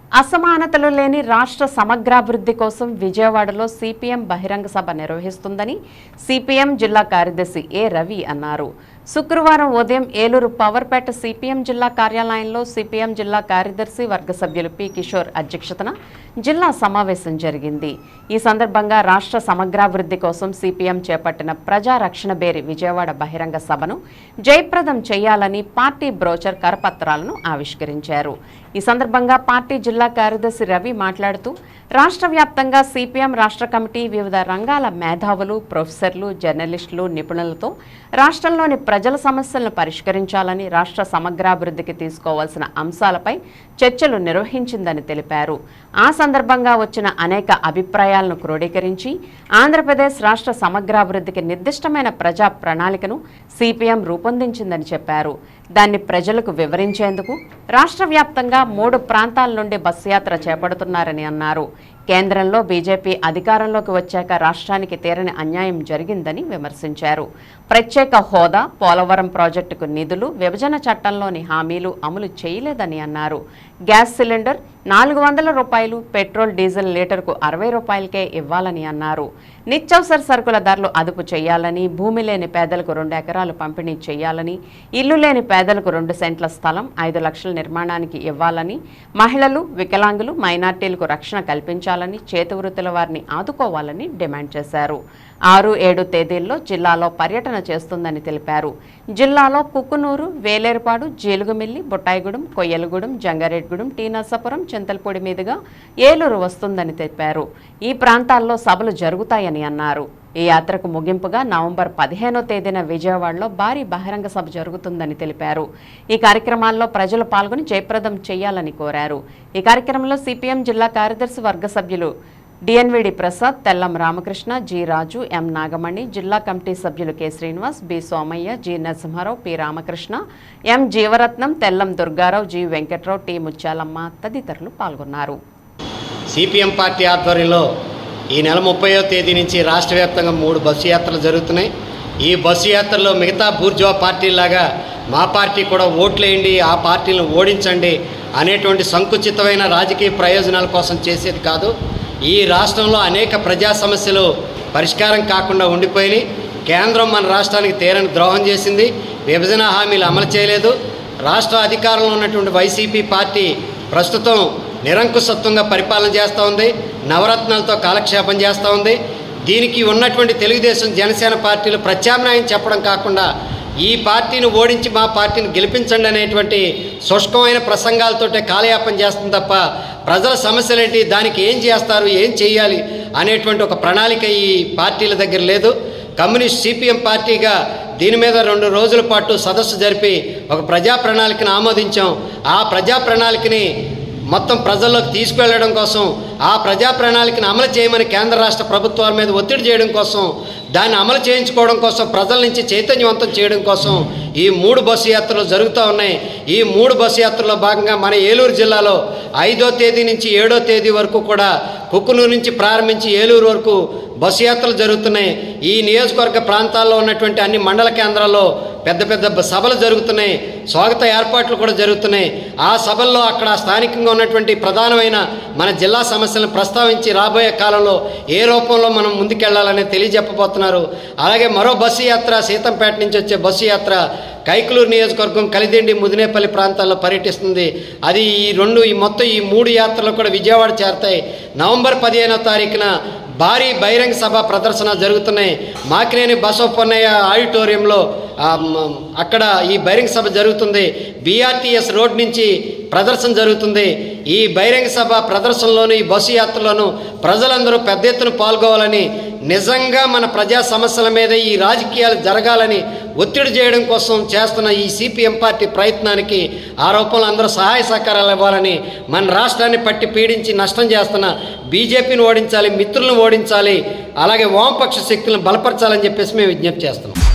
అసమానతలు లేని రాష్ట్ర సమగ్రాభివృద్ధి కోసం విజయవాడలో సిపిఎం బహిరంగ సభ నిర్వహిస్తుందని సిపిఎం జిల్లా కార్యదర్శి ఏ రవి అన్నారు శుక్రవారం ఉదయం ఏలూరు పవర్పేట సిపిఎం జిల్లా కార్యాలయంలో సిపిఎం జిల్లా కార్యదర్శి వర్గ సభ్యులు పి కిషోర్ అధ్యక్షతన జిల్లా సమావేశం జరిగింది ఈ సందర్భంగా రాష్ట్ర సమగ్రాభివృద్ధి కోసం సిపిఎం చేపట్టిన ప్రజా రక్షణ బేరి విజయవాడ బహిరంగ సభను జయప్రదం చేయాలని పార్టీ బ్రోచర్ కరపత్రాలను ఆవిష్కరించారు ఈ సందర్భంగా పార్టీ జిల్లా కార్యదర్శి రవి మాట్లాడుతూ రాష్ట్ర వ్యాప్తంగా సిపిఎం రాష్ట్ర కమిటీ వివిధ రంగాల మేధావులు ప్రొఫెసర్లు జర్నలిస్టులు నిపుణులతో రాష్ట్రంలోని ప్రజల సమస్యలను పరిష్కరించాలని రాష్ట్ర సమగ్రాభివృద్ధికి తీసుకోవాల్సిన అంశాలపై చర్చలు నిర్వహించిందని తెలిపారు ఆ సందర్భంగా వచ్చిన అనేక అభిప్రాయాలను క్రోడీకరించి ఆంధ్రప్రదేశ్ రాష్ట్ర సమగ్రాభివృద్ధికి నిర్దిష్టమైన ప్రజా ప్రణాళికను సిపిఎం రూపొందించిందని చెప్పారు దాన్ని ప్రజలకు వివరించేందుకు రాష్ట్ర వ్యాప్తంగా మూడు ప్రాంతాల నుండి బస్సు యాత్ర చేపడుతున్నారని అన్నారు కేంద్రంలో బీజేపీ అధికారంలోకి వచ్చాక రాష్ట్రానికి తీరని అన్యాయం జరిగిందని విమర్శించారు ప్రత్యేక హోదా పోలవరం ప్రాజెక్టుకు నిధులు విభజన చట్టంలోని హామీలు అమలు చేయలేదని అన్నారు గ్యాస్ సిలిండర్ నాలుగు వందల రూపాయలు పెట్రోల్ డీజిల్ లీటర్కు అరవై రూపాయలకే ఇవ్వాలని అన్నారు నిత్యావసర సరుకుల ధరలు అదుపు చేయాలని భూమి లేని పేదలకు రెండు ఎకరాలు పంపిణీ చేయాలని ఇల్లు లేని పేదలకు రెండు సెంట్ల స్థలం ఐదు లక్షల నిర్మాణానికి ఇవ్వాలని మహిళలు వికలాంగులు మైనార్టీలకు రక్షణ కల్పించాలని చేతివృత్తుల వారిని ఆదుకోవాలని డిమాండ్ చేశారు ఆరు ఏడు తేదీల్లో జిల్లాలో పర్యటన చేస్తుందని తెలిపారు జిల్లాలో కుక్కునూరు వేలేరుపాడు జీలుగుమిల్లి బుట్టాయిగూడెం కొయ్యలగూడెం జంగారెడ్గూడెం టీ నర్సాపురం చింతలపూడి మీదుగా ఏలూరు వస్తుందని తెలిపారు ఈ ప్రాంతాల్లో సభలు జరుగుతాయని అన్నారు ఈ యాత్రకు ముగింపుగా నవంబర్ పదిహేనో తేదీన విజయవాడలో భారీ బహిరంగ సభ జరుగుతుందని తెలిపారు ఈ కార్యక్రమాల్లో ప్రజలు పాల్గొని జయప్రదం చేయాలని కోరారు ఈ కార్యక్రమంలో సిపిఎం జిల్లా కార్యదర్శి వర్గ సభ్యులు DNVD Prasad Tellam Ramakrishna G Raju M Nagamani జిల్లా కమిటీ సభ్యులు K Srinivas B Somaiah G Narasimharao P Ramakrishna M Jeevaratnam Tellam Durgarao G Venkatrao T Mutyalamma తదితరులు పాల్గొన్నారు సిపిఎం పార్టీ ఆధ్వర్యంలో ఈ నెల ముప్పయో తేదీ నుంచి రాష్ట్ర వ్యాప్తంగా మూడు బస్సు యాత్రలు జరుగుతున్నాయి ఈ బస్సు యాత్రలో మిగతా బూర్జువా పార్టీలాగా మా పార్టీ కూడా ఓట్లేయండి ఆ పార్టీలను ఓడించండి అనేటువంటి సంకుచితమైన రాజకీయ ప్రయోజనాల కోసం చేసేది కాదు ఈ రాష్ట్రంలో అనేక ప్రజా సమస్యలు పరిష్కారం కాకుండా ఉండిపోయినాయి కేంద్రం మన రాష్ట్రానికి తీరని ద్రోహం చేసింది విభజన హామీలు అమలు చేయలేదు రాష్ట్ర అధికారంలో ఉన్నటువంటి వైసీపీ పార్టీ ప్రస్తుతం నిరంకుశత్వంగా పరిపాలన చేస్తూ ఉంది నవరత్నాలతో కాలక్షేపం చేస్తూ ఉంది దీనికి ఉన్నటువంటి తెలుగుదేశం జనసేన పార్టీలు ప్రత్యామ్నాయం చెప్పడం కాకుండా ఈ పార్టీని ఓడించి మా పార్టీని గెలిపించండి అనేటువంటి శుష్కమైన ప్రసంగాలతోటే కాలయాపన చేస్తుంది తప్ప ప్రజల సమస్యలేంటి దానికి ఏం చేస్తారు ఏం చేయాలి అనేటువంటి ఒక ప్రణాళిక ఈ పార్టీల దగ్గర లేదు కమ్యూనిస్ట్ సిపిఎం పార్టీగా దీని మీద రెండు రోజుల పాటు సదస్సు జరిపి ఒక ప్రజా ప్రణాళికను ఆమోదించాం ఆ ప్రజా ప్రణాళికని మొత్తం ప్రజల్లోకి తీసుకువెళ్ళడం కోసం ఆ ప్రజా ప్రణాళికను అమలు చేయమని కేంద్ర రాష్ట్ర ప్రభుత్వాల మీద ఒత్తిడి చేయడం కోసం దాన్ని అమలు చేయించుకోవడం కోసం ప్రజల నుంచి చైతన్యవంతం చేయడం కోసం ఈ మూడు బస్సు యాత్రలు జరుగుతూ ఉన్నాయి ఈ మూడు బస్సు యాత్రలో భాగంగా మన ఏలూరు జిల్లాలో ఐదో తేదీ నుంచి ఏడో తేదీ వరకు కూడా కుక్కునూరు నుంచి ప్రారంభించి ఏలూరు వరకు బస్సు యాత్రలు జరుగుతున్నాయి ఈ నియోజకవర్గ ప్రాంతాల్లో ఉన్నటువంటి అన్ని మండల కేంద్రాల్లో పెద్ద పెద్ద బ- సభలు జరుగుతున్నాయి స్వాగత ఏర్పాట్లు కూడా జరుగుతున్నాయి ఆ సభల్లో అక్కడ స్థానికంగా ఉన్నటువంటి ప్రధానమైన మన జిల్లా సమస్యలను ప్రస్తావించి రాబోయే కాలంలో ఏ రూపంలో మనం ముందుకెళ్లాలని తెలియజెప్పబోతున్నారు అలాగే మరో బస్సు యాత్ర సీతంపేట నుంచి వచ్చే బస్సు యాత్ర కైకలూరు నియోజకవర్గం కలిదిండి ముదినేపల్లి ప్రాంతాల్లో పర్యటిస్తుంది అది ఈ రెండు ఈ మొత్తం ఈ మూడు యాత్రలు కూడా విజయవాడ చేరతాయి నవంబర్ పదిహేనో తారీఖున భారీ బహిరంగ సభ ప్రదర్శన జరుగుతున్నాయి మాకినేని బసవపన్నయ్య ఆడిటోరియంలో ఆ, మ- అక్కడ ఈ బహిరంగ సభ జరుగుతుంది బీఆర్టీఎస్ రోడ్ నుంచి ప్రదర్శన జరుగుతుంది ఈ బహిరంగ సభ ప్రదర్శనలోను ఈ బస్సు యాత్రలోను ప్రజలందరూ పెద్ద ఎత్తున పాల్గొవాలని నిజంగా మన ప్రజా సమస్యల మీద ఈ రాజకీయాలు జరగాలని ఒత్తిడి చేయడం కోసం చేస్తున్న ఈ సిపిఎం పార్టీ ప్రయత్నానికి ఆ రూపంలో అందరూ సహాయ సహకారాలు ఇవ్వాలని మన రాష్ట్రాన్ని పట్టి పీడించి నష్టం చేస్తున్న బీజేపీని ఓడించాలి మిత్రులను ఓడించాలి అలాగే వామపక్ష శక్తులను బలపరచాలని చెప్పేసి మేము విజ్ఞప్తి చేస్తున్నాం